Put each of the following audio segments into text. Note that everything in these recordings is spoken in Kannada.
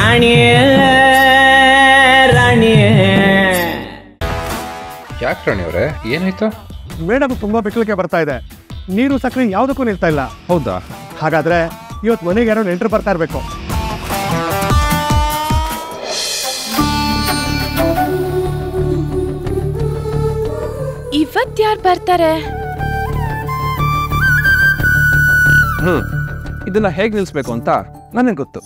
ರಾಣಿ ರಾಣಿ ಯಾಕೆ ರಾಣಿ ಅವರೇ ಏನಾಯ್ತು ಮೇಡಮ್ ತುಂಬಾ ಬಿಕ್ಕಳಿಕೆ ಬರ್ತಾ ಇದೆ ನೀರು ಸಕ್ಕರೆ ಯಾವುದಕ್ಕೂ ನಿಲ್ತಾ ಇಲ್ಲ ಹೌದಾ ಹಾಗಾದ್ರೆ ಇವತ್ತು ಮನೆಗೆ ಯಾರೋ ನೆಂಟರು ಬರ್ತಾ ಇರಬೇಕು ಇವತ್ ಯಾರು ಬರ್ತಾರೆ ಹ್ಮ್ ಇದನ್ನ ಹೇಗೆ ನಿಲ್ಲಿಸ್ಬೇಕು ಅಂತ ನನಗೆ ಗೊತ್ತು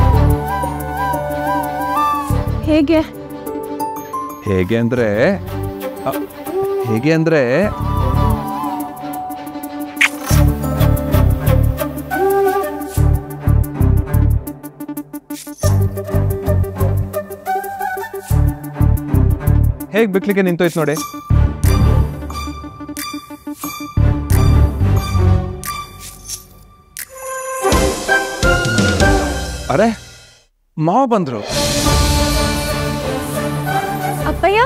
ಹೇಗೆ ಹೇಗೆ ಅಂದ್ರೆ ಅ, ಹೇಗೆ ಅಂದ್ರೆ ಹೇಗ್ ಬಿಕ್ಲಿಕ್ಕೆ ನಿಂತೋಯ್ತು ನೋಡಿ ಅರೆ ಮಾವ ಬಂದ್ರು ಅಪ್ಪಯ್ಯ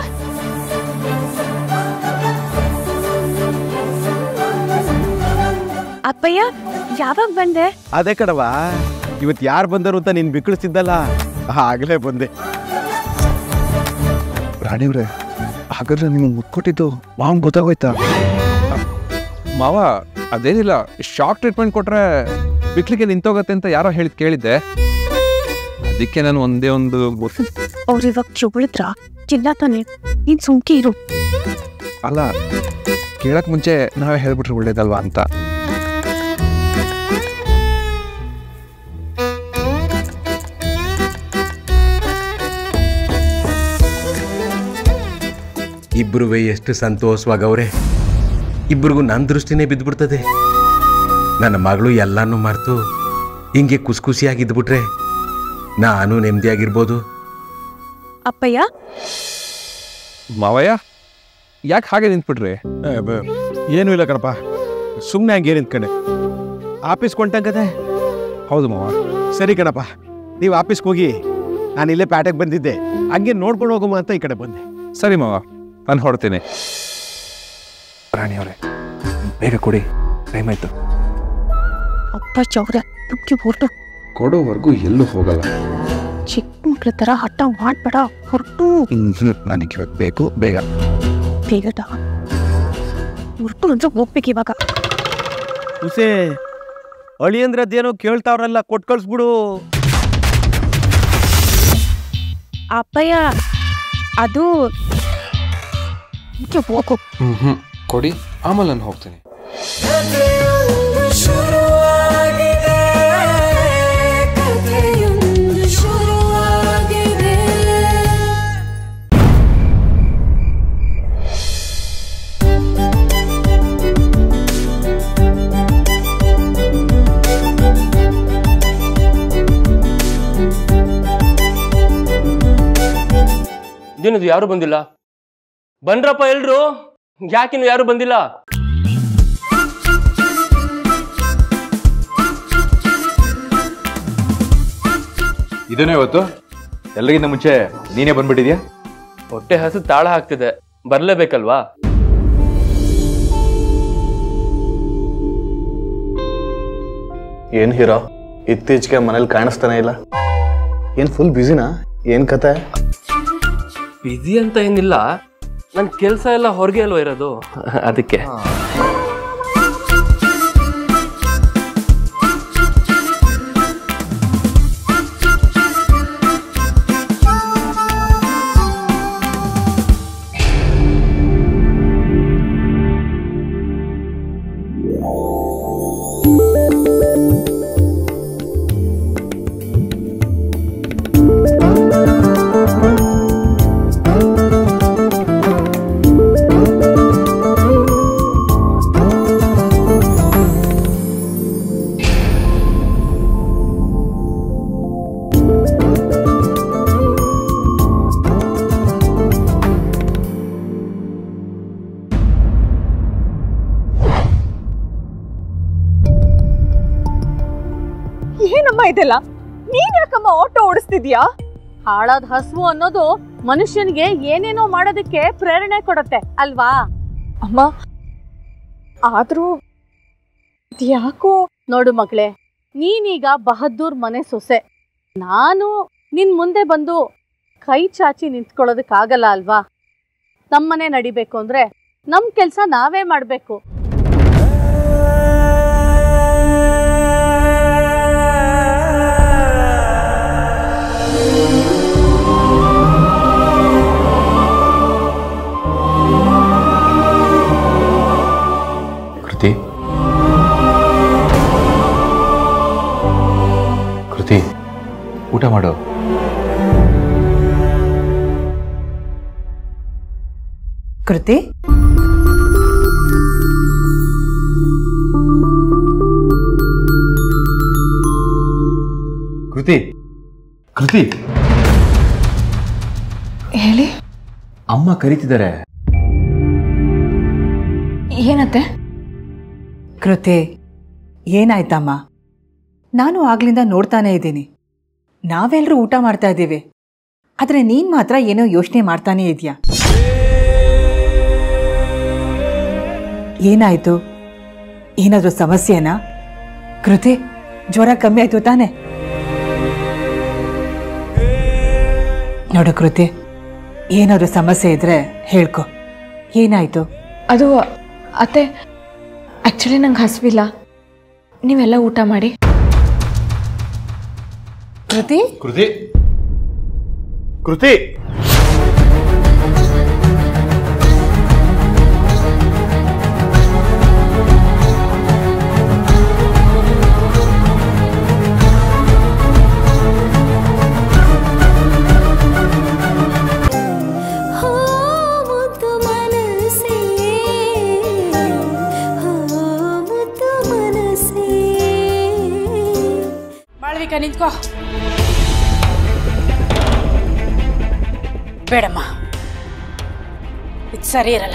ಅಪ್ಪಯ್ಯ ಯಾವಾಗ ಬಂದೆ ಅದೇ ಕಡವ ಇವತ್ತು ಯಾರು ಬಂದರು ಅಂತ ನೀನು ಬಿಕ್ಕಳಿಸ್ತಿದ್ದಲ್ಲ ಆಗಲೇ ಬಂದೆ ರಾಣಿವ್ರೆ ಹಾಗಾದ್ರೆ ನಿಮ್ಗೆ ಮುತ್ಕೊಟ್ಟಿದ್ದು ಮಾವ ಗೊತ್ತಾಗೋಯ್ತಾ ಮಾವ ಅದೇನಿಲ್ಲ ಶಾಕ್ ಟ್ರೀಟ್ಮೆಂಟ್ ಕೊಟ್ರೆ ಬಿಕ್ಲಿಕ್ಕೆ ನಿಂತೋಗತ್ತೆ ಅಂತ ಯಾರೋ ಹೇಳಿದ್ ಕೇಳಿದ್ದೆ ಅದಕ್ಕೆ ನಾನು ಒಂದೇ ಒಂದು ಅವ್ರು ಇವಾಗ ಚುಗುಳಿದ್ರ ಇಲ್ಲ ತಾನೆ ನೀನ್ ಸುಮ್ಕೆ ಇರು ಅಲ್ಲ ಕೇಳಕ್ ಮುಂಚೆ ನಾವೇ ಹೇಳ್ಬಿಟ್ರೆ ಒಳ್ಳೇದಲ್ವಾ ಅಂತ ಇಬ್ಬರುವೆ ಎಷ್ಟು ಸಂತೋಷವಾಗವ್ರೆ ಇಬ್ಬರಿಗೂ ನನ್ನ ದೃಷ್ಟಿನೇ ಬಿದ್ದುಬಿಡ್ತದೆ ನನ್ನ ಮಗಳು ಎಲ್ಲಾನು ಮರೆತು ಹಿಂಗೆ ಖುಷಿ ಖುಷಿಯಾಗಿದ್ಬಿಟ್ರೆ ನಾನು ನೆಮ್ಮದಿಯಾಗಿರ್ಬೋದು ಅಪ್ಪಯ್ಯ ಮಾವಯ್ಯ ಯಾಕೆ ಹಾಗೆ ನಿಂತ್ಬಿಟ್ರಿ ಏನೂ ಇಲ್ಲ ಕಣಪ್ಪ ಸುಮ್ಮನೆ ಹಂಗೆ ನಿಂತ್ಕೊಂಡೆ ಆಫೀಸ್ ಕೊಂಟಂಗದೆ ಹೌದು ಮಾವ ಸರಿ ಕಣಪ್ಪ ನೀವು ಆಫೀಸ್ಗೆ ಹೋಗಿ ನಾನು ಇಲ್ಲೇ ಪ್ಯಾಟೆಗೆ ಬಂದಿದ್ದೆ ಹಂಗೆ ನೋಡ್ಕೊಂಡು ಹೋಗುಮ ಅಂತ ಈ ಕಡೆ ಬಂದೆ ಸರಿ ಮಾವ ನಾನು ಹೊರಡ್ತೀನಿ ರಾಣಿಯವರೇ ಬೇಗ ಕೊಡಿ ಟೈಮ್ ಆಯ್ತು ಅಪ್ಪ ಚೌರ ನುಗ್ಗಿ ಹೊರಟು ಕೊಡೋವರೆಗೂ ಎಲ್ಲೂ ಹೋಗಲ್ಲ ಚಿಕ್ಕ ಮಕ್ಳ ತರ ಹಠ ಮಾಡ್ಬೇಡ ಹೊರಟು ನನಗೆ ಇವಾಗ ಬೇಕು ಬೇಗ ಬೇಗಟ ಹೊರಟು ಅಂದ್ರೆ ಹೋಗ್ಬೇಕು ಇವಾಗ ಹುಸೆ ಅಳಿ ಅಂದ್ರೆ ಅದೇನೋ ಕೇಳ್ತಾವ್ರಲ್ಲ ಕೊಟ್ಟು ಕಳ್ಸ್ಬಿಡು ಅಪ್ಪಯ್ಯ ಅದು ನುಗ್ಗಿ ಹೋಗು ಹ್ಞೂ ಕೊಡಿ ಆಮೇಲೆ ನಾನು ಹೋಗ್ತೀನಿ ಇದೇನದು ಯಾರು ಬಂದಿಲ್ಲ ಬನ್ರಪ್ಪ ಎಲ್ರು ಯಾಕಿನ್ನು ಯಾರು ಬಂದಿಲ್ಲ ಇದೇನೋ ಇವತ್ತು ಎಲ್ರಿಗಿಂತ ಮುಂಚೆ ನೀನೇ ಬಂದ್ಬಿಟ್ಟಿದ್ಯಾ ಹೊಟ್ಟೆ ಹಸು ತಾಳ ಹಾಕ್ತಿದೆ ಬರ್ಲೇಬೇಕಲ್ವಾ ಏನ್ ಹೀರೋ ಇತ್ತೀಚೆಗೆ ಮನೇಲಿ ಕಾಣಿಸ್ತಾನೆ ಇಲ್ಲ ಏನ್ ಫುಲ್ ಬ್ಯುಸಿನಾ ಏನ್ ಕತೆ ಬಿಸಿ ಅಂತ ಏನಿಲ್ಲ ನನ್ ಕೆಲ್ಸ ಎಲ್ಲ ಹೊರಗೆ ಅಲ್ವಾ ಇರೋದು ಅದಕ್ಕೆ ಏನಮ್ಮ ಇದೆಲ್ಲ ನೀನ್ ಯಾಕಮ್ಮ ಆಟೋ ಓಡಿಸ್ತಿದ್ಯಾ ಹಾಳಾದ ಹಸುವು ಅನ್ನೋದು ಮನುಷ್ಯನಿಗೆ ಏನೇನೋ ಮಾಡೋದಕ್ಕೆ ಪ್ರೇರಣೆ ಕೊಡುತ್ತೆ ಅಲ್ವಾ ಅಮ್ಮ ಆದ್ರೂ ಯಾಕೋ ನೋಡು ಮಗಳೇ ನೀನೀಗ ಬಹದ್ದೂರ್ ಮನೆ ಸೊಸೆ ನಾನು ನಿನ್ ಮುಂದೆ ಬಂದು ಕೈ ಚಾಚಿ ನಿಂತ್ಕೊಳ್ಳೋದಕ್ಕಾಗಲ್ಲ ಅಲ್ವಾ ನಮ್ಮನೆ ನಡಿಬೇಕು ಅಂದ್ರೆ ನಮ್ ಕೆಲ್ಸ ನಾವೇ ಮಾಡ್ಬೇಕು ಕೃತಿ ಕೃತಿ ಊಟ ಮಾಡು ಕೃತಿ ಕೃತಿ ಕೃತಿ ಹೇಳಿ ಅಮ್ಮ ಕರೀತಿದ್ದಾರೆ ಏನತ್ತೆ ಕೃತಿ ಏನಾಯ್ತಮ್ಮ ನಾನು ಆಗ್ಲಿಂದ ನೋಡ್ತಾನೇ ಇದ್ದೀನಿ ನಾವೆಲ್ಲರೂ ಊಟ ಮಾಡ್ತಾ ಇದ್ದೀವಿ ಆದರೆ ನೀನ್ ಮಾತ್ರ ಏನೋ ಯೋಚನೆ ಮಾಡ್ತಾನೇ ಇದೆಯಾ ಏನಾಯ್ತು ಏನಾದರೂ ಸಮಸ್ಯೆನಾ ಕೃತಿ ಜ್ವರ ಕಮ್ಮಿ ಆಯ್ತು ತಾನೆ ನೋಡು ಕೃತಿ ಏನಾದರೂ ಸಮಸ್ಯೆ ಇದ್ರೆ ಹೇಳ್ಕೊ ಏನಾಯ್ತು ಅದು ಅತ್ತೆ ಆ್ಯಕ್ಚುಲಿ ನಂಗೆ ಹಸಿವಿಲ್ಲ ನೀವೆಲ್ಲ ಊಟ ಮಾಡಿ ಕೃತಿ ಕೃತಿ ಕೃತಿ ಮಾಳವಿಕ ನಿಂತ್ಕೋ ಬೇಡಮ್ಮ ಇದು ಸರಿ ಇರಲ್ಲ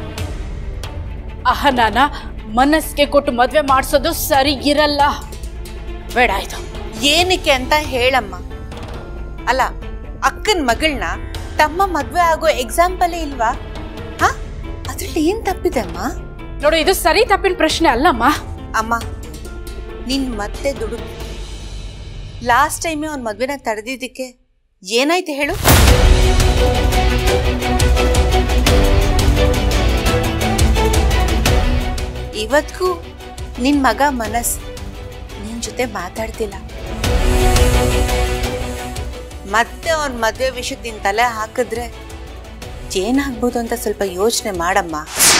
ಅಹನಾನ ಮನಸ್ಸಿಗೆ ಕೊಟ್ಟು ಮದ್ವೆ ಮಾಡಿಸೋದು ಸರಿ ಇರಲ್ಲ ಬೇಡ ಆಯ್ತು ಏನಕ್ಕೆ ಅಂತ ಹೇಳಮ್ಮ ಅಲ್ಲ ಅಕ್ಕನ ಮಗಳನ್ನ ತಮ್ಮ ಮದ್ವೆ ಆಗೋ ಎಕ್ಸಾಂಪಲೇ ಇಲ್ವಾ ಹಾ ಅದ್ರಲ್ಲಿ ಏನ್ ತಪ್ಪಿದೆ ಅಮ್ಮ ನೋಡು ಇದು ಸರಿ ತಪ್ಪಿನ ಪ್ರಶ್ನೆ ಅಲ್ಲಮ್ಮ ಅಮ್ಮ ನೀನ್ ಮತ್ತೆ ದುಡು ಲಾಸ್ಟ್ ಟೈಮೇ ಅವ್ನ ಮದ್ವೆನ ತಡೆದಿದ್ದಕ್ಕೆ ಏನಾಯ್ತು ಹೇಳು ಇವತ್ಗೂ ನಿನ್ ಮಗ ಮನಸ್ ನಿನ್ ಜೊತೆ ಮಾತಾಡ್ತಿಲ್ಲ ಮತ್ತೆ ಅವನ್ ಮದ್ವೆ ವಿಷಯಕ್ಕೆ ನಿನ್ ತಲೆ ಹಾಕಿದ್ರೆ ಏನಾಗ್ಬೋದು ಅಂತ ಸ್ವಲ್ಪ ಯೋಚನೆ ಮಾಡಮ್ಮ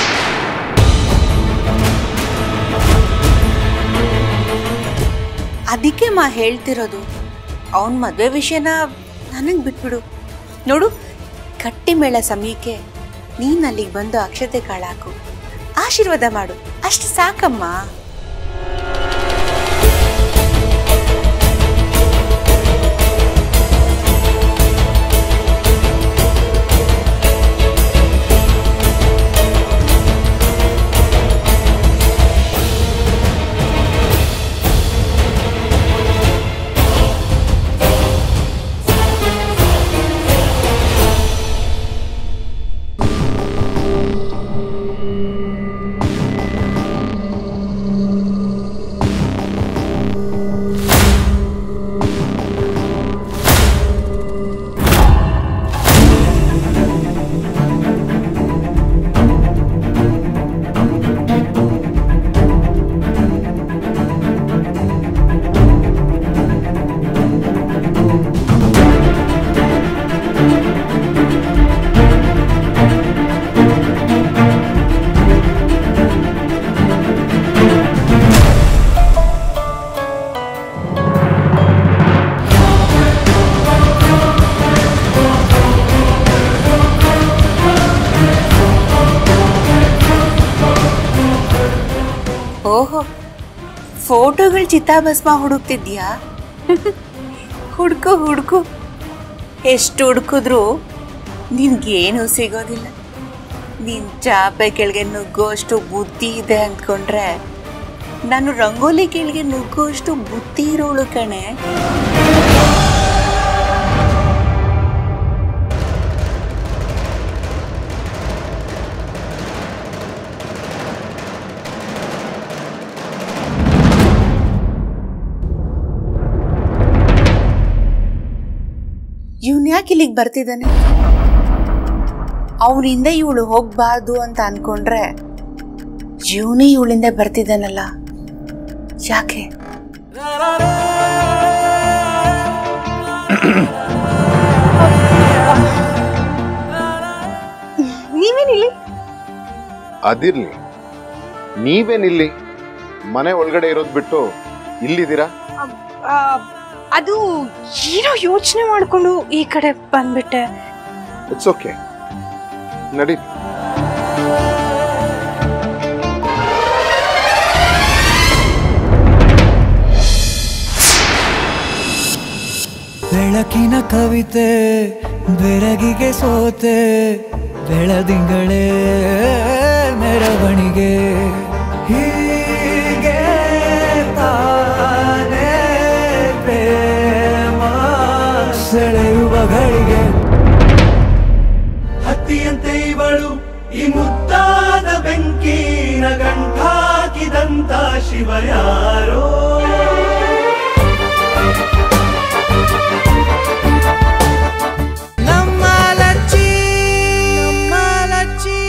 ಅದಕ್ಕೆ ಮಾ ಹೇಳ್ತಿರೋದು ಅವನ ಮದುವೆ ವಿಷಯನ ನನಗೆ ಬಿಟ್ಬಿಡು ನೋಡು ಕಟ್ಟಿ ಮೇಳ ಸಮಯಕ್ಕೆ ನೀನು ಅಲ್ಲಿಗೆ ಬಂದು ಅಕ್ಷತೆ ಕಾಳಾಕು ಆಶೀರ್ವಾದ ಮಾಡು ಅಷ್ಟು ಸಾಕಮ್ಮ ಓಹೋ ಫೋಟೋಗಳು ಚಿತಾಭಸ್ಮ ಹುಡುಕ್ತಿದ್ಯಾ ಹುಡ್ಕು ಹುಡ್ಕು ಎಷ್ಟು ಹುಡುಕಿದ್ರು ನಿನ್ಗೇನು ಸಿಗೋದಿಲ್ಲ ನಿನ್ ಚಾಪೆ ಕೆಳಗೆ ನುಗ್ಗೋಷ್ಟು ಬುದ್ಧಿ ಇದೆ ಅಂದ್ಕೊಂಡ್ರೆ ನಾನು ರಂಗೋಲಿ ಕೆಳಗೆ ನುಗ್ಗೋಷ್ಟು ಬುದ್ಧಿ ಇರೋಳು ಕಣೆ ಇವನ್ ಯಾಕೆ ಇಲ್ಲಿಗೆ ಬರ್ತಿದ್ದಾನೆ ಅವನಿಂದ ಇವಳು ಹೋಗ್ಬಾರ್ದು ಅಂತ ಅನ್ಕೊಂಡ್ರೆ ಇವನೇ ಇವಳಿಂದ ಬರ್ತಿದ್ದಾನಲ್ಲ ಯಾಕೆ ನೀವೇನಿಲ್ಲಿ ಅದಿರ್ಲಿ ನೀವೇನಿಲ್ಲಿ ಮನೆ ಒಳಗಡೆ ಇರೋದು ಬಿಟ್ಟು ಇಲ್ಲಿದ್ದೀರಾ ಆ, ಅದು ಏನೋ ಯೋಚನೆ ಮಾಡ್ಕೊಂಡು ಈ ಕಡೆ ಬಂದ್ಬಿಟ್ಟೆ ಇಟ್ಸ್ ಓಕೆ ನಡಿ ಬೆಳಕಿನ ಕವಿತೆ ಬೆರಗಿಗೆ ಸೋತೆ ಬೆಳದಿಂಗಳೇ ಮೆರವಣಿಗೆ ಹೀಗೆ ತಾನೇ ಪ್ರೇಮ ಸೆಳೆಯುವ ಗಳಿಗೆ ಹತ್ತಿಯಂತೆ ಇವಳು ಈ ಮುದ್ದಾದ ಬೆಂಕಿನ ಗಂಟಾಕಿದಂತ ಶಿವ ಯಾರೋ ನಮ್ಮ ಲಚ್ಚಿ ನಮ್ಮ ಲಚ್ಚಿ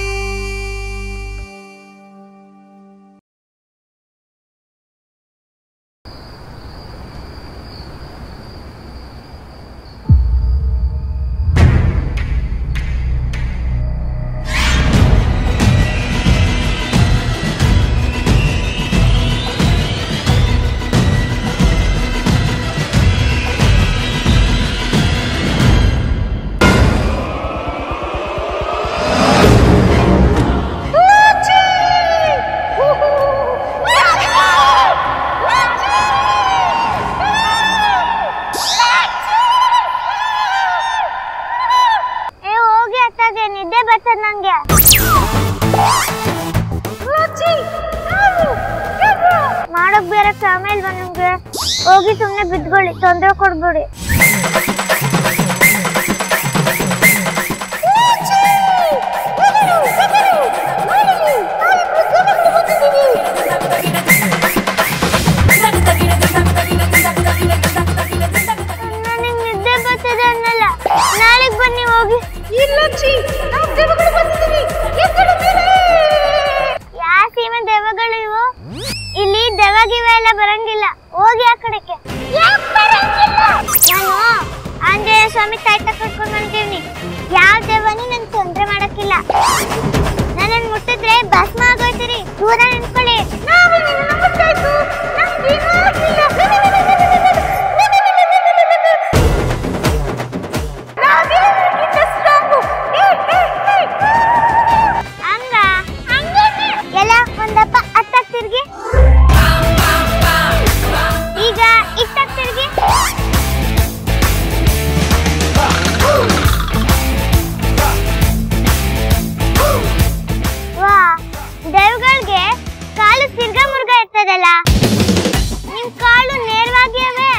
ಏ ಹೋಗಿ ಅತ್ತಾಗೆ ನಿದ್ದೆ ಬರ್ತದ ನಂಗೆ ಮಾಡಕ್ ಬೇರೆ ಸಮಯ ಇಲ್ವಾ ನಿಮ್ಗೆ ಹೋಗಿ ಸುಮ್ನೆ ಬಿದ್ಕೊಳ್ಳಿ ತೊಂದ್ರೆ ಕೊಡ್ಬೇಡಿ ನನಗೆ ನಿದ್ದೆ ಬರ್ತಿದೆ ಅನ್ನಲ್ಲ ನಾಳೆಗ್ ಬನ್ನಿ ಹೋಗಿ ಯಾ ಸೀಮೆ ದೆವ್ವಗಳು ಇವು ಇಲ್ಲಿ ದೆವ್ವಗಿವೆ ಎಲ್ಲ ಬರಂಗಿಲ್ಲ ಹೋಗಿ ಆ ಕಡೆಗೆ ನಾನು ಆಂಜನೇಯ ಸ್ವಾಮಿ ತಾಯ್ತ ಕಟ್ಕೊಂಡು ಬಂದಿದ್ದೀನಿ ಯಾವ ದೆವ್ವನು ನನ್ ತೊಂದ್ರೆ ಮಾಡಕ್ಕಿಲ್ಲ ನನ್ನ ಮುಟ್ಟಿದ್ರೆ ಭಸ್ಮ ಆಗೋಯ್ತೀರಿ ದೂರ ನಿಂತ್ಕೊಳ್ಳಿ ಹಂಗ ಎಲ್ಲ ಒಂದಪ್ಪ ಹತ್ತಾಗ್ ತಿರ್ಗಿ ಈಗ ಇತ್ತಾಗ್ ತಿರ್ಗಿ ವಾ ದೇವ್ಗಳಿಗೆ ಕಾಲು ತಿರ್ಗಾ ಮುರ್ಗ ಇರ್ತದಲ್ಲ ನಿಮ್ ಕಾಲು ನೇರವಾಗಿ ಅವೆ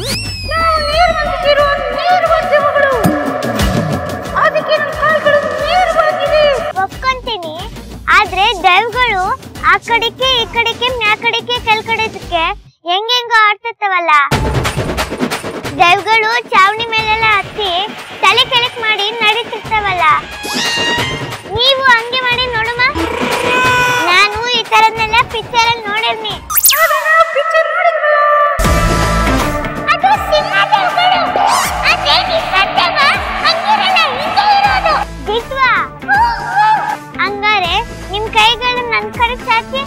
ಒಪ್ಕೊಂತೀನಿ ಆದ್ರೆ ದೈವಗಳು ಆ ಕಡೆಗೆ ಈ ಕಡೆಗೆ ಮ್ಯಾ ಕಡೆಗೆ ಕೆಲ್ ಕಡೆದಕ್ಕೆ ಹೆಂಗೆಂಗೋ ಆಡ್ತಿರ್ತಾವಲ್ಲ ದೈವಗಳು ಚಾವಣಿ ಮೇಲೆಲ್ಲ ಹತ್ತಿ ತಲೆ ಕೆಳಕ್ ಮಾಡಿ ನಡೀತಿರ್ತಾವಲ್ಲ ನೀವು ಹಂಗೆ ಮಾಡಿ ನೋಡುಮ ನಾನು ಈ ತರದ್ನೆಲ್ಲ ಪಿಕ್ಚರ್ ಅಲ್ಲಿ ನೋಡಿರ್ನಿ ಅದು ಸಿನಿಮಾ ತಿಳ್ಕೊಡು. ಅದೇನ್ ಈ ಸತ್ಯವ? ಹಂಗಿರಲ್ಲ, ಹಿಂಗೆ ಇರೋದು. ದಿಟ್ವಾ? ಹಂಗಾರೆ ನಿಮ್ ಕೈಗಳು ನನ್ ಕಡೆ ಚಾಚಿ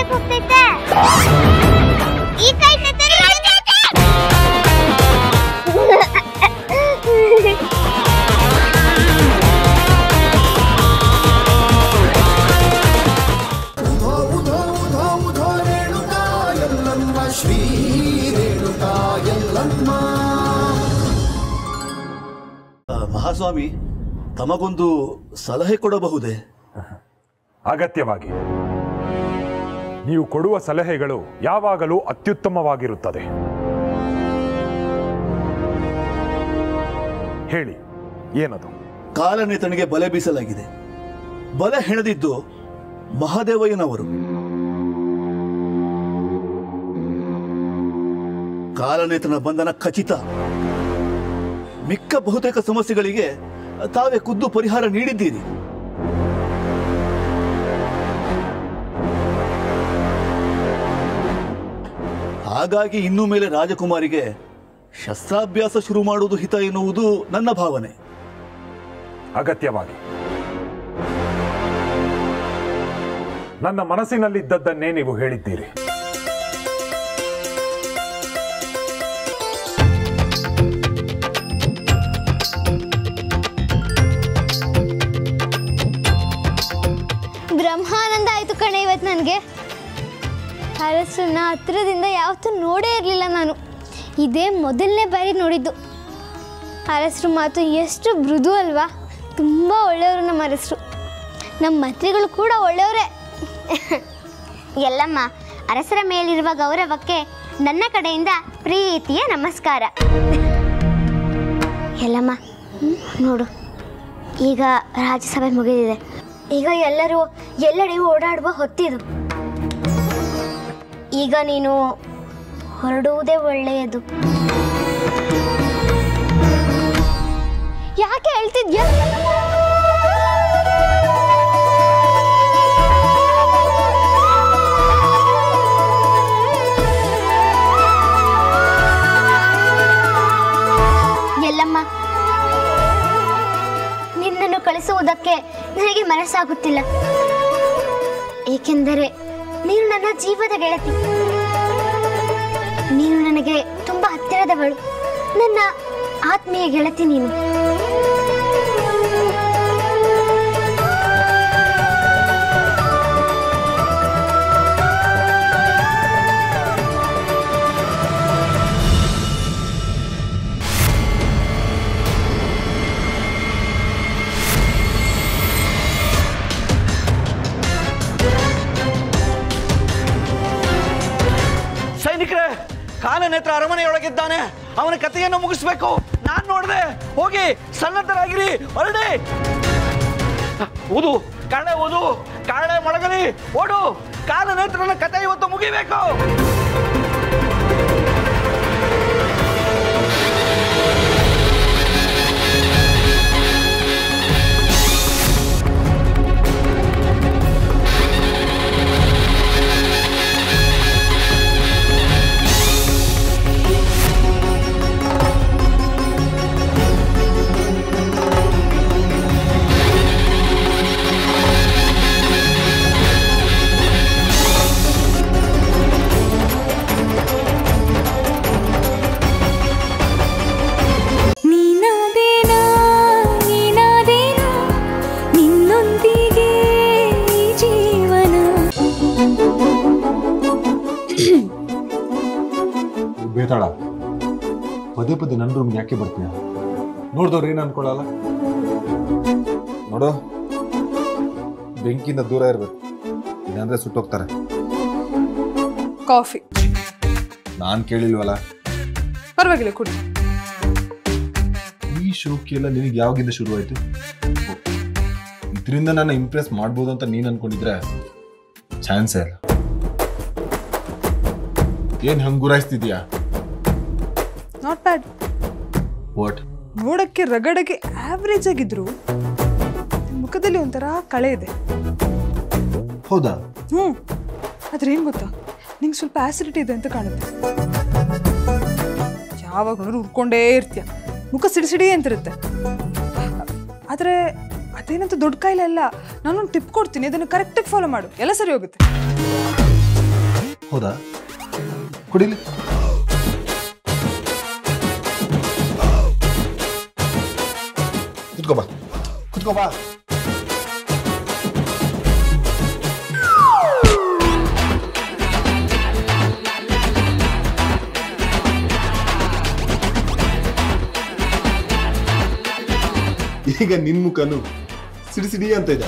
ಕೆಳಗೆ ಹೋಗ್ತೈತೆ ಈ ಕೈ ತೆಗೆದ್ರೆ ಹೋಗ್ತೈತೆ. ಶ್ರೀ ರೇಣುಕಾ ಎಲ್ಲಮ್ಮ ಮಹಾಸ್ವಾಮಿ ತಮಗೊಂದು ಸಲಹೆ ಕೊಡಬಹುದೇ ಅಗತ್ಯವಾಗಿ ನೀವು ಕೊಡುವ ಸಲಹೆಗಳು ಯಾವಾಗಲೂ ಅತ್ಯುತ್ತಮವಾಗಿರುತ್ತದೆ ಹೇಳಿ ಏನದು ಕಾಲನೇತನಿಗೆ ಬಲೆ ಬೀಸಲಾಗಿದೆ ಬಲೆ ಹೆಣೆದಿದ್ದು ಮಹಾದೇವಯ್ಯನವರು ಕಾಲನೇತನ ಬಂಧನ ಖಚಿತ ಮಿಕ್ಕ ಬಹುತೇಕ ಸಮಸ್ಯೆಗಳಿಗೆ ತಾವೇ ಖುದ್ದು ಪರಿಹಾರ ನೀಡಿದ್ದೀರಿ ಹಾಗಾಗಿ ಇನ್ನು ಮೇಲೆ ರಾಜಕುಮಾರಿಗೆ ಶಸ್ತ್ರಾಭ್ಯಾಸ ಶುರು ಮಾಡುವುದು ಹಿತ ಎನ್ನುವುದು ನನ್ನ ಭಾವನೆ ಅಗತ್ಯವಾಗಿ ನನ್ನ ಮನಸ್ಸಿನಲ್ಲಿದ್ದದ್ದನ್ನೇ ನೀವು ಹೇಳಿದ್ದೀರಿ ಬ್ರಹ್ಮಾನಂದ ಆಯ್ತು ಕಣೆ ಇವತ್ತು ನನಗೆ ಅರಸನ್ನ ಹತ್ರದಿಂದ ಯಾವತ್ತೂ ನೋಡೇ ಇರಲಿಲ್ಲ ನಾನು ಇದೇ ಮೊದಲನೇ ಬಾರಿ ನೋಡಿದ್ದು ಅರಸರು ಮಾತು ಎಷ್ಟು ಮೃದು ಅಲ್ವಾ ತುಂಬ ಒಳ್ಳೆಯವರು ನಮ್ಮ ಅರಸರು ನಮ್ಮ ಮಂತ್ರಿಗಳು ಕೂಡ ಒಳ್ಳೆಯವರೇ ಎಲ್ಲಮ್ಮ ಅರಸರ ಮೇಲಿರುವ ಗೌರವಕ್ಕೆ ನನ್ನ ಕಡೆಯಿಂದ ಪ್ರೀತಿಯ ನಮಸ್ಕಾರ ಎಲ್ಲಮ್ಮ ಹ್ಮ್, ನೋಡು ಈಗ ರಾಜ್ಯಸಭೆ ಮುಗಿದಿದೆ ಈಗ ಎಲ್ಲರೂ ಎಲ್ಲೆಡೆಯೂ ಓಡಾಡುವ ಹೊತ್ತಿದು ಈಗ ನೀನು ಹೊರಡುವುದೇ ಒಳ್ಳೆಯದು ಯಾಕೆ ಹೇಳ್ತಿದ್ಯಾ ಎಲ್ಲಮ್ಮ ನಿನ್ನನ್ನು ಕಳಿಸುವುದಕ್ಕೆ ನನಗೆ ಮನಸ್ಸಾಗುತ್ತಿಲ್ಲ ಏಕೆಂದರೆ ನೀನು ನನ್ನ ಜೀವದ ಗೆಳತಿ ನೀನು ನನಗೆ ತುಂಬ ಹತ್ತಿರದವಳು ನನ್ನ ಆತ್ಮೀಯ ಗೆಳತಿ ನೀನು ಸೈನಿಕರೇ ಕಾಲನೇತ್ರ ಅರಮನೆಯೊಳಗಿದ್ದಾನೆ ಅವನ ಕಥೆಯನ್ನು ಮುಗಿಸ್ಬೇಕು ನಾನ್ ನೋಡ್ದೆ ಹೋಗಿ ಸನ್ನದ್ಧರಾಗಿರಿ ಹೊರಡಿ ಊದು ಕಾಳೆ ಊದು ಕಾಳೆ ಮೊಳಗಲಿ ಓಡು ಕಾಲನೇತ್ರನ ಕಥೆ ಇವತ್ತು ಮುಗಿಬೇಕು ನೀನಾದೇನಾ ನೀನಾದೇನಾ ನಿನ್ನೊಂದಿಗೆ ಈ ಜೀವನ ಬೇತಾಳ ಪದೇ ಪದೇ ನನ್ನ ರೂಮ್ಗೆ ಯಾಕೆ ಬರ್ತೀಯ ನೋಡ್ದವ್ರು ಏನು ಅನ್ಕೊಳ್ಳಲ್ಲ ನೋಡು ಬೆಂಕಿಯಿಂದ ದೂರ ಇರಬೇಕು ಇಲ್ಲಾಂದ್ರೆ ಸುಟ್ಟೋಗ್ತಾರೆ ಕಾಫಿ ನಾನು ಕೇಳಿಲ್ವಲ್ಲ ಪರವಾಗಿಲ್ಲ ಕುಡಿ ಈ ಶೋಕಿ ಎಲ್ಲ ನಿನಗೆ ಯಾವಾಗಿಂದ ಶುರುವಾಯ್ತು ಇದರಿಂದ ನನ್ನ ಇಂಪ್ರೆಸ್ ಮಾಡ್ಬೋದು ಅಂತ ನೀನು ಅನ್ಕೊಂಡಿದ್ರೆ ಚಾನ್ಸೇ ಇಲ್ಲ ಏನ್ ಹಂಗ್ ಗುರಾಯಿಸ್ತಿದ್ಯಾ ನಾಟ್ ಬ್ಯಾಡ್ ವಾಟ್ ನೋಡಕ್ಕೆ ರಗಡಗೆ ಆವ್ರೇಜ್ ಆಗಿದ್ರು ನಿಮ್ ಮುಖದಲ್ಲಿ ಒಂಥರ ಕಳೆ ಇದೆ ಹೌದಾ ಹ್ಞೂ ಆದ್ರೆ ಏನು ಗೊತ್ತಾ ನಿಂಗೆ ಸ್ವಲ್ಪ ಆಸಿಡಿಟಿ ಇದೆ ಅಂತ ಕಾಣುತ್ತೆ ಯಾವಾಗ ನೋಡಿದ್ರು ಉರ್ಕೊಂಡೇ ಇರ್ತೀಯ ಮುಖ ಸಿಡಿ ಸಿಡಿ ಅಂತಿರುತ್ತೆ ಆದರೆ ಅದೇನಂತ ದೊಡ್ಡ ಕಾಯಿಲೆ ಅಲ್ಲ ನಾನೊಂದು ಟಿಪ್ ಕೊಡ್ತೀನಿ ಅದನ್ನು ಕರೆಕ್ಟಾಗಿ ಫಾಲೋ ಮಾಡು ಎಲ್ಲ ಸರಿ ಹೋಗುತ್ತೆ ಹೌದಾ ಕುಡಿಲಿ ಕುತ್ಕೋ ಬಾ ಕುತ್ಕೋ ಬಾ ಈಗ ನಿನ್ ಮುಖನು ಸಿಡಿ ಸಿಡಿ ಅಂತ ಇದೆ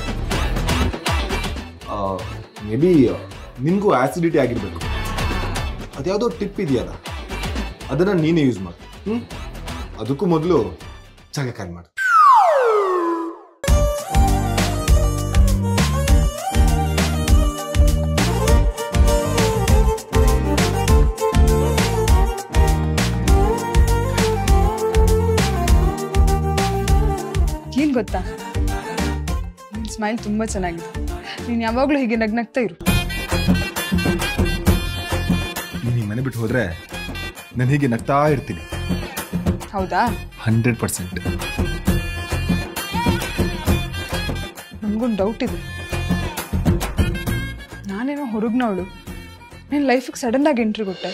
ಮೇ ಬಿ ನಿನ್ಗೂ ಆಸಿಡಿಟಿ ಆಗಿರ್ಬೇಕು ಅದ್ಯಾವುದೋ ಟಿಪ್ ಇದೆಯಲ್ಲ ಅದನ್ನ ನೀನೇ ಯೂಸ್ ಮಾಡು ಹ್ಮ್ ಅದಕ್ಕೂ ಮೊದಲು ಜಾಗ ಖಾಲಿ ಮಾಡು ಏನ್ ಗೊತ್ತಾ ನಿನ್ ಸ್ಮೈಲ್ ತುಂಬಾ ಚೆನ್ನಾಗಿದೆ ನೀನ್ ಯಾವಾಗ್ಲೂ ಹೀಗೆ ನಗ್ನಗ್ತಾ ಇರು ನೀನು ಈ ಮನೆ ಬಿಟ್ಟು ಹೋದ್ರೆ ನಾನು ಹೀಗೆ ನಗ್ತಾ ಇರ್ತೀನಿ ಹೌದಾ ಹಂಡ್ರೆಡ್ ಪರ್ಸೆಂಟ್ ನನ್ಗೊಂದು ಡೌಟ್ ಇದೆ ನಾನೇನೋ ಹೊರಗ್ನವಳು ನಿನ್ನ ಲೈಫಿಗೆ ಸಡನ್ ಆಗಿ ಎಂಟ್ರಿ ಕೊಟ್ಟೆ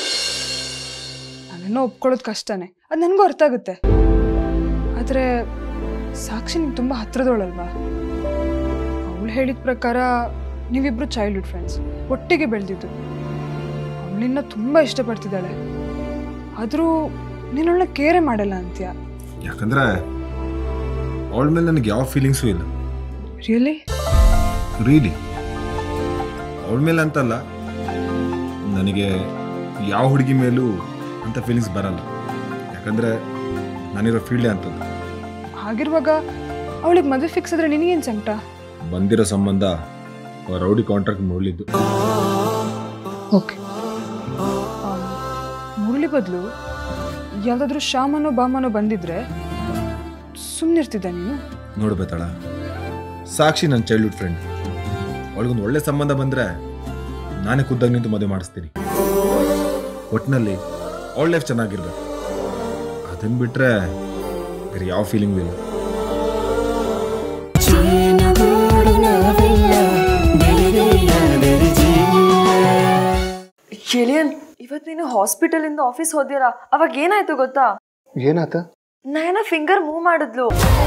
ನಾನೇನೋ ಒಪ್ಕೊಳ್ಳೋದು ಕಷ್ಟನೇ ಅದು ನನಗೂ ಅರ್ಥ ಆಗುತ್ತೆ ಆದರೆ ಸಾಕ್ಷಿ ನಿಮ್ಗೆ ತುಂಬ ಹತ್ರದವಳಲ್ವಾ ಅವಳು ಹೇಳಿದ ಪ್ರಕಾರ ನೀವಿಬ್ರು ಚೈಲ್ಡ್ಹುಡ್ ಫ್ರೆಂಡ್ಸ್ ಒಟ್ಟಿಗೆ ಬೆಳೆದಿದ್ದು ಅವಳು ನಿನ್ನ ತುಂಬ ಇಷ್ಟಪಡ್ತಿದ್ದಾಳೆ ಆದರೂ ನೀನವಳನ್ನ ಕೇರೆ ಮಾಡಲ್ಲ ಅಂತ್ಯ ಯಾಕಂದ್ರೆ ಅವಳ ಮೇಲೆ ನನಗೆ ಯಾವ ಫೀಲಿಂಗ್ಸು ಇಲ್ಲ ರಿಯಲಿ ರೀಲಿ ಅವಳ ಮೇಲೆ ಅಂತಲ್ಲ ನನಗೆ ಯಾವ ಹುಡುಗಿ ಮೇಲೂ ಅಂತ ಫೀಲಿಂಗ್ಸ್ ಬರಲ್ಲ ಯಾಕಂದ್ರೆ ನಾನಿರೋ ಫೀಲ್ಡೇ ಅಂತದ್ದು ಹಾಗಿರುವಾಗ ಅವಳಿಗೆ ಮದುವೆ ಫಿಕ್ಸ್ ಆದ್ರೆ ನಿನಗೇನು ಸಂಕಟ ಬಂದಿರೋ ಸಂಬಂಧ ರೌಡಿ ಕಾಂಟ್ರಾಕ್ಟ್ ಮುರಳಿದ್ದು ಓಕೆ ಮುರಳಿ ಬದಲು ಯಾವುದಾದ್ರೂ ಶಾಮನೋ ಬಾಮನೋ ಬಂದಿದ್ರೆ ಸುಮ್ಮನಿರ್ತಿದ್ದ ನೀನು ನೋಡ್ಬೇತಾಳ ಸಾಕ್ಷಿ ನನ್ನ ಚೈಲ್ಡ್ಹುಡ್ ಫ್ರೆಂಡ್ ಅವಳಿಗೊಂದು ಒಳ್ಳೆ ಸಂಬಂಧ ಬಂದ್ರೆ ನಾನೇ ಖುದ್ದಾಗಿ ನಿಂತು ಮದುವೆ ಮಾಡಿಸ್ತೀನಿ ಒಟ್ಟಿನಲ್ಲಿ ಅವಳ ಲೈಫ್ ಚೆನ್ನಾಗಿರ್ಬೇಕು ಅದನ್ನ ಬಿಟ್ರೆ ಬೇರೆ ಯಾವ ಫೀಲಿಂಗು ಇಲ್ಲ ಗೆಳೆಯನ್ ಇವತ್ ನೀನು ಹಾಸ್ಪಿಟಲ್ ಇಂದ ಆಫೀಸ್ ಹೋದಿರ ಅವಾಗ ಏನಾಯ್ತು ಗೊತ್ತಾ ಏನಾತ ನಯನ ಫಿಂಗರ್ ಮೂವ್ ಮಾಡಿದ್ಲು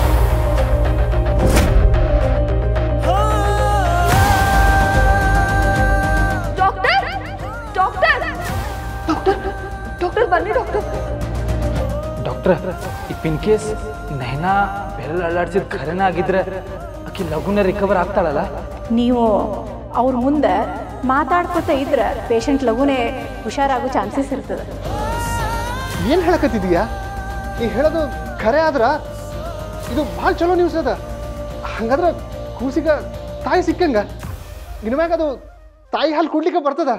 ಡಾಕ್ಟರ್ ಡಾಕ್ಟರ್ ಡಾಕ್ಟರ್ ಡಾಕ್ಟರ್ ಬನ್ನಿ ಡಾಕ್ಟರ್ ಡಾಕ್ಟ್ರ ಇಫ್ ಇನ್ ಕೇಸ್ ನೈನಾ ಬೆರಳು ಅಲ್ಲಾಡ್ಸಿದ್ ಖರೇನ ಆಗಿದ್ರೆ ಆಕಿ ಲಘುನ ರಿಕವರ್ ಆಗ್ತಾಳಲ್ಲ ನೀವು ಅವ್ರ ಮುಂದೆ ಮಾತಾಡ್ಕೊತ ಇದ್ರೆ ಪೇಷಂಟ್ ಲಘುನೇ ಹುಷಾರಾಗೋ ಚಾನ್ಸಸ್ ಇರ್ತದೆ ಏನು ಹೇಳಕತ್ತಿದೀಯಾ ನೀ ಹೇಳೋದು ಖರೆ ಆದ್ರ ಇದು ಭಾಳ ಚಲೋ ನ್ಯೂಸ್ ಅದ ಹಂಗಾದ್ರೆ ಕೂಸಿಗ ತಾಯಿ ಸಿಕ್ಕಂಗ ಇನ್ನು ಮ್ಯಾಗ ಅದು ತಾಯಿ ಹಾಲು ಕುಡ್ಲಿಕ್ಕೆ ಬರ್ತದ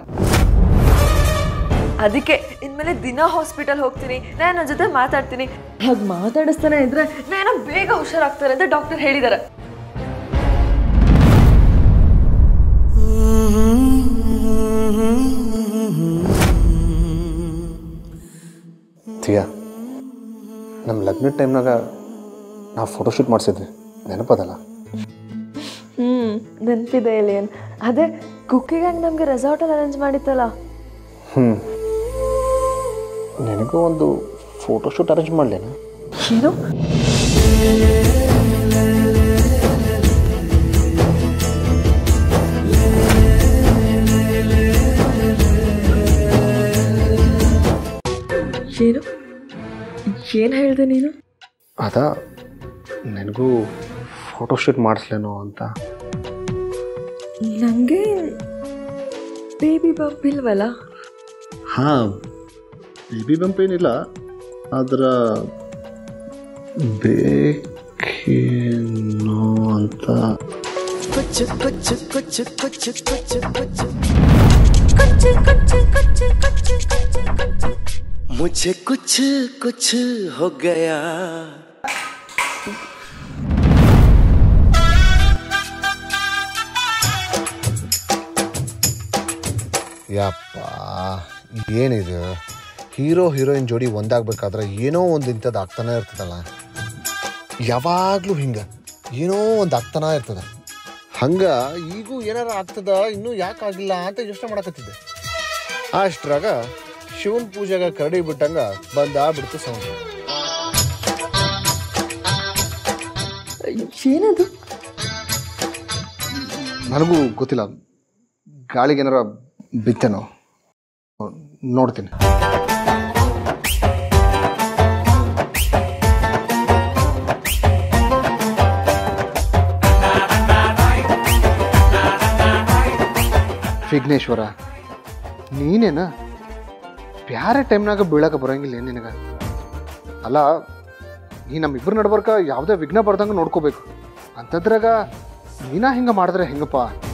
ಅದಕ್ಕೆ ಇನ್ಮೇಲೆ ದಿನ ಹಾಸ್ಪಿಟಲ್ ಹೋಗ್ತೀನಿ ನಾನು ನನ್ನ ಜೊತೆ ಮಾತಾಡ್ತೀನಿ ಹಾಗೆ ಮಾತಾಡಿಸ್ತಾನೆ ಇದ್ರೆ ನಾನು ಬೇಗ ಹುಷಾರಾಗ್ತಾರೆ ಅಂತ ಡಾಕ್ಟರ್ ಹೇಳಿದಾರೆ ತಿಯಾ ನಮ್ಮ ಲಗ್ನದ ಟೈಮ್ನಾಗ ನಾವು ಫೋಟೋಶೂಟ್ ಮಾಡಿಸಿದ್ವಿ ನೆನಪದಲ್ಲ ಹ್ಮ್ ನೆನಪಿದೆ ಏಲಿಯನ್ ಅದೇ ಕುಕ್ಕಿಗಾಗಿ ನಮ್ಗೆ ರೆಸಾರ್ಟಲ್ಲಿ ಅರೇಂಜ್ ಮಾಡಿತ್ತಲ್ಲ ಹ್ಞೂ ನಿನಗೂ ಒಂದು ಫೋಟೋಶೂಟ್ ಅರೇಂಜ್ ಮಾಡಲೇನ ಏನು ಏನು ಏನು ಹೇಳಿದೆ ನೀನು ಅದ ನನಗೂ ಫೋಟೋಶೂಟ್ ಮಾಡಿಸ್ಲೇನೋ ಅಂತ ನನಗೆ ಬೇಬಿ ಬಂಪ್ ಇಲ್ವಲ್ಲ ಹಾಂ ಬೇಬಿ ಬಂಪ್ ಏನಿಲ್ಲ ಅದರ ಬೇಕೇನೋ ಅಂತ कुछ कुछ कुछ कुछ कुछ कुछ मुझे कुछ कुछ हो गया ಯಪ್ಪ ಏನಿದು ಹೀರೋ ಹೀರೋಯಿನ್ ಜೋಡಿ ಒಂದಾಗ್ಬೇಕಾದ್ರೆ ಏನೋ ಒಂದು ಇಂಥದ್ದು ಆಗ್ತಾನೆ ಇರ್ತದಲ್ಲ ಯಾವಾಗಲೂ ಹಿಂಗೆ ಏನೋ ಒಂದು ಆಗ್ತಾನೆ ಇರ್ತದ ಹಂಗ ಈಗೂ ಏನಾರ ಆಗ್ತದ ಇನ್ನೂ ಯಾಕೆ ಆಗಿಲ್ಲ ಅಂತ ಯೋಚನೆ ಮಾಡಕತ್ತಿದ್ದೆ ಅಷ್ಟ್ರಾಗ ಶಿವನ್ ಪೂಜೆಗ ಕರಡಿ ಬಿಟ್ಟಂಗ ಬಂದ ಬಿಡ್ತು ಸೌಂಡ್ ಏನದು ನನಗೂ ಗೊತ್ತಿಲ್ಲ ಗಾಳಿಗೆ ಏನಾರ ಬಿತ್ತೇನೋ ನೋಡ್ತೀನಿ ವಿಘ್ನೇಶ್ವರ ನೀನೇನ ಬ್ಯಾರೆ ಟೈಮ್ನಾಗ ಬೀಳಕ ಬರಂಗಿಲ್ಲ ಏನ್ ನಿನಗ ಅಲ್ಲ ನೀ ನಮ್ಮಿಬ್ಬರು ನಡ್ಬರ್ಕ ಯಾವುದೇ ವಿಘ್ನ ಬರ್ದಂಗ ನೋಡ್ಕೋಬೇಕು ಅಂಥದ್ರಾಗ ನೀನಾ ಹಿಂಗ ಮಾಡಿದ್ರೆ ಹೆಂಗಪ್ಪ